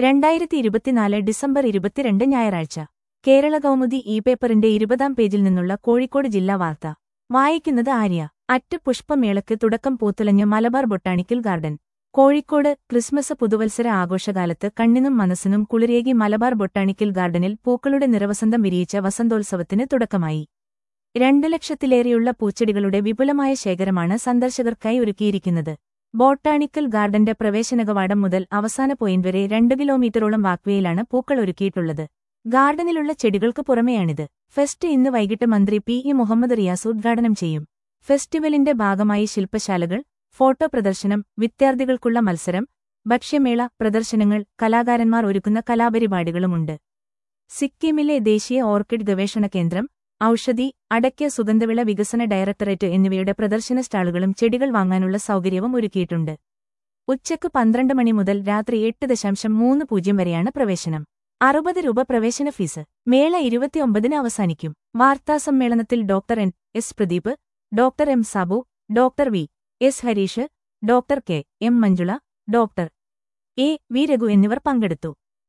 രണ്ടായിരത്തി ഇരുപത്തിനാല് ഡിസംബർ ഇരുപത്തിരണ്ട് ഞായറാഴ്ച കേരള കൗമുദി ഇ പേപ്പറിന്റെ ഇരുപതാം പേജിൽ നിന്നുള്ള കോഴിക്കോട് ജില്ലാ വാർത്ത വായിക്കുന്നത് ആര്യ അറ്റ് പുഷ്പമേളയ്ക്ക് തുടക്കം പൂത്തുലഞ്ഞ Malabar botanical garden Kozhikode Christmas പുതുവത്സര ആഘോഷകാലത്ത് കണ്ണിനും മനസ്സിനും കുളിരേകി മലബാർ ബൊട്ടാണിക്കൽ ഗാർഡനിൽ പൂക്കളുടെ നിറവസന്തം വിരിയിച്ച വസന്തോത്സവത്തിന് തുടക്കമായി രണ്ട് ലക്ഷത്തിലേറെയുള്ള പൂച്ചെടികളുടെ വിപുലമായ ശേഖരമാണ് സന്ദർശകർക്കായി ഒരുക്കിയിരിക്കുന്നത് ബോട്ടാണിക്കൽ ഗാർഡന്റെ പ്രവേശനകവാടം മുതൽ അവസാന പോയിന്റ് വരെ രണ്ട് കിലോമീറ്ററോളം വാക്വേയിലാണ് പൂക്കൾ ഒരുക്കിയിട്ടുള്ളത് ഗാർഡനിലുള്ള ചെടികൾക്ക് പുറമെയാണിത് ഫെസ്റ്റ് ഇന്ന് വൈകിട്ട് മന്ത്രി പി ഇ മുഹമ്മദ് റിയാസ് ഉദ്ഘാടനം ചെയ്യും ഫെസ്റ്റിവലിന്റെ ഭാഗമായി ശില്പശാലകൾ ഫോട്ടോ പ്രദർശനം വിദ്യാർത്ഥികൾക്കുള്ള മത്സരം ഭക്ഷ്യമേള പ്രദർശനങ്ങൾ കലാകാരന്മാർ ഒരുക്കുന്ന കലാപരിപാടികളുമുണ്ട് സിക്കിമിലെ ദേശീയ ഓർക്കിഡ് ഗവേഷണ കേന്ദ്രം ഔഷധി അടയ്ക്ക സുഗന്ധവിള വികസന ഡയറക്ടറേറ്റ് എന്നിവയുടെ പ്രദർശന സ്റ്റാളുകളും ചെടികൾ വാങ്ങാനുള്ള സൗകര്യവും ഒരുക്കിയിട്ടുണ്ട് ഉച്ചയ്ക്ക് പന്ത്രണ്ട് മണി മുതൽ രാത്രി എട്ട് ദശാംശം മൂന്ന് പൂജ്യം വരെയാണ് പ്രവേശനം അറുപത് രൂപ പ്രവേശന ഫീസ് മേള ഇരുപത്തിയൊമ്പതിന് അവസാനിക്കും വാർത്താസമ്മേളനത്തിൽ doctor N S Pradeep doctor M Sabu doctor V S Harish doctor K M Manjula doctor A V Raghu എന്നിവർ പങ്കെടുത്തു